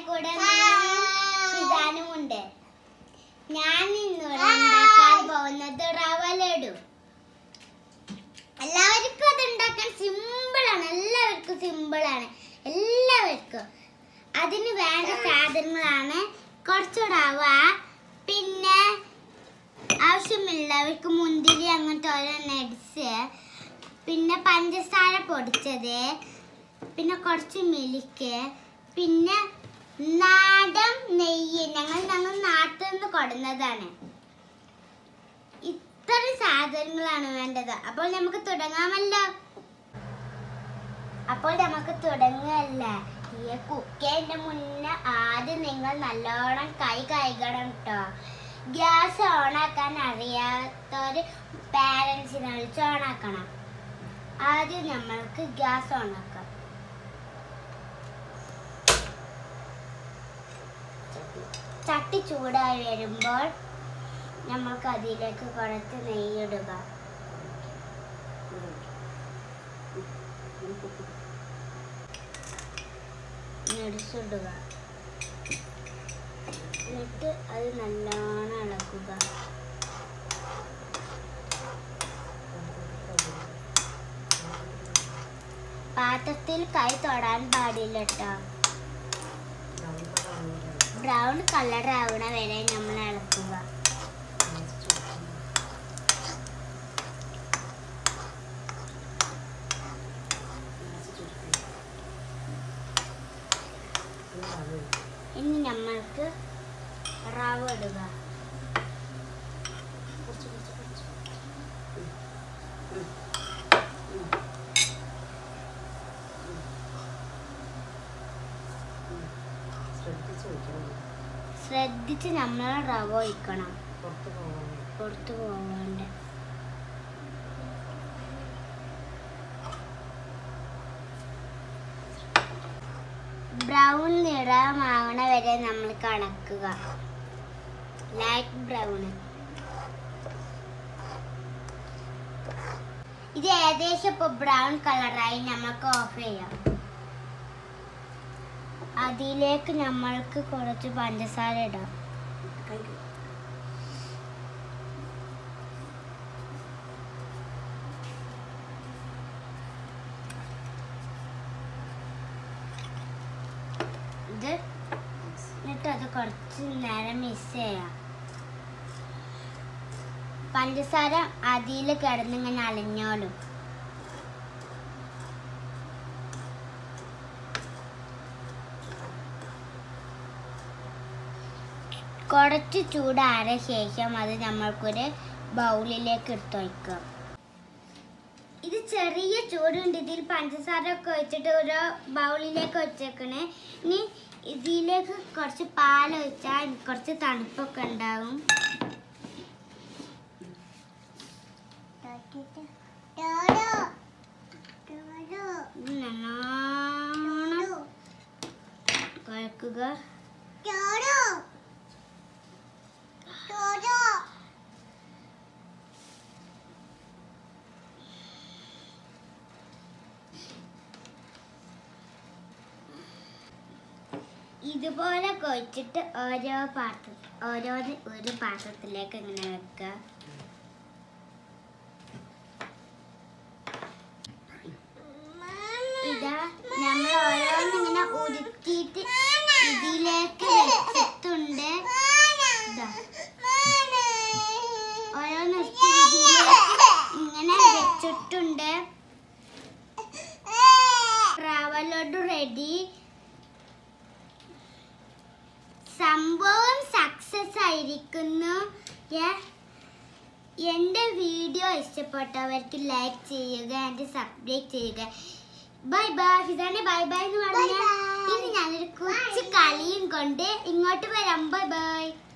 കൂടെ ഇതാനും ഉണ്ട് ഞാൻ ഇന്നിവിടെ ഉണ്ടാക്കാൻ പോകുന്നത് റവ ലഡു എല്ലാവർക്കും അത് ഉണ്ടാക്കാൻ സിമ്പിളാണ് എല്ലാവർക്കും സിമ്പിളാണ് എല്ലാവർക്കും അതിന് വേണ്ട സാധനങ്ങളാണ് കുറച്ച് റവ പിന്നെ ആവശ്യമുള്ളവർക്ക് മുന്തിരി അങ്ങനത്തെ ഓരോ നട്സ് പിന്നെ പഞ്ചസാര പൊടിച്ചത് പിന്നെ കുറച്ച് മിൽക്ക് പിന്നെ നാടൻ നെയ്യ് ഞങ്ങൾ ഞങ്ങൾ നാട്ടിൽ നിന്ന് കൊടുന്നതാണ് ഇത്രയും സാധനങ്ങളാണ് വേണ്ടത് അപ്പോൾ നമുക്ക് തുടങ്ങാമല്ലോ അപ്പോൾ നമുക്ക് തുടങ്ങല്ലേ ഈ കുക്കേന്റെ മുന്നേ ആദ്യം നിങ്ങൾ നല്ലോണം കൈ കഴുകണം കേട്ടോ ഗ്യാസ് ഓണാക്കാൻ അറിയാത്തവര് പാരൻസിനെ വിളിച്ച് ഓണാക്കണം ആദ്യം നമ്മൾക്ക് ഗ്യാസ് ഓണാക്കാം ചട്ടി ചൂടായി വരുമ്പോൾ നമ്മൾക്ക് അതിലേക്ക് കുറച്ച് നെയ്യിടുക നെടിച്ചിടുക എന്നിട്ട് അത് നല്ലോണം ഇളക്കുക പാത്രത്തിൽ കൈ തൊടാൻ പാടില്ല കേട്ടോ ബ്രൗൺ കളർ ആവണ വരെ നമ്മൾ ഇളക്കുക ഇനി നമ്മൾക്ക് റവ ഇടുക ശ്രദ്ധിച്ച് നമ്മൾ റവ ഒഴിക്കണം പുറത്തു പോവാണ്ട് ബ്രൗൺ നിറമാവണ വരെ നമ്മൾ കണക്കുക ലൈറ്റ് ബ്രൗൺ ഇത് ഏകദേശം ഇപ്പൊ ബ്രൗൺ കളറായി നമുക്ക് ഓഫ് ചെയ്യാം അതിലേക്ക് നമ്മൾക്ക് കുറച്ച് പഞ്ചസാര ഇടാം ഇത് എന്നിട്ട് അത് കുറച്ച് നേരം മിക്സ് ചെയ്യാം പഞ്ചസാര അതിൽ കിടന്നിങ്ങനെ അലിഞ്ഞോളും കുറച്ച് ചൂടായ ശേഷം അത് നമ്മൾക്കൊരു ബൗളിലേക്ക് എടുത്ത് വയ്ക്കാം ഇത് ചെറിയ ചൂടുണ്ട് ഇതിൽ പഞ്ചസാര ഒക്കെ ഒഴിച്ചിട്ട് ഒരു ബൗളിലേക്ക് വെച്ചേക്കണേ ഇനി ഇതിലേക്ക് കുറച്ച് പാൽ ഒഴിച്ചാൽ കുറച്ച് തണുപ്പൊക്കെ ഉണ്ടാവും ഇത് നല്ലോണം കുഴക്കുക ഇതുപോലെ കുഴച്ചിട്ട് ഓരോ പാത്ര ഓരോ ഒരു പാത്രത്തിലേക്ക് ഇങ്ങനെ വെക്കുക ഇതാ നമ്മൾ ഓരോന്ന് ഇങ്ങനെ ഉരുത്തിയിട്ട് ഇതിലേക്ക് വെച്ചിട്ടുണ്ട് ഇതാ ഓരോന്ന് എടുത്ത് ഇതിലേക്ക് ഇങ്ങനെ വെച്ചിട്ടുണ്ട് റവ ലഡു റെഡി സംഭവം സക്സസ് ആയിരിക്കുന്നു ഏ- എൻ്റെ വീഡിയോ ഇഷ്ടപ്പെട്ടവർക്ക് ലൈക്ക് ചെയ്യുക എൻ്റെ സബ്സ്ക്രൈബ് ചെയ്യുക ബൈ ബൈ ഇതാണ് ബൈ ബൈ എന്ന് പറഞ്ഞാൽ ഇനി ഞാനൊരു കൊച്ചു കളിയും കൊണ്ട് ഇങ്ങോട്ട് വരാം ബൈ ബൈ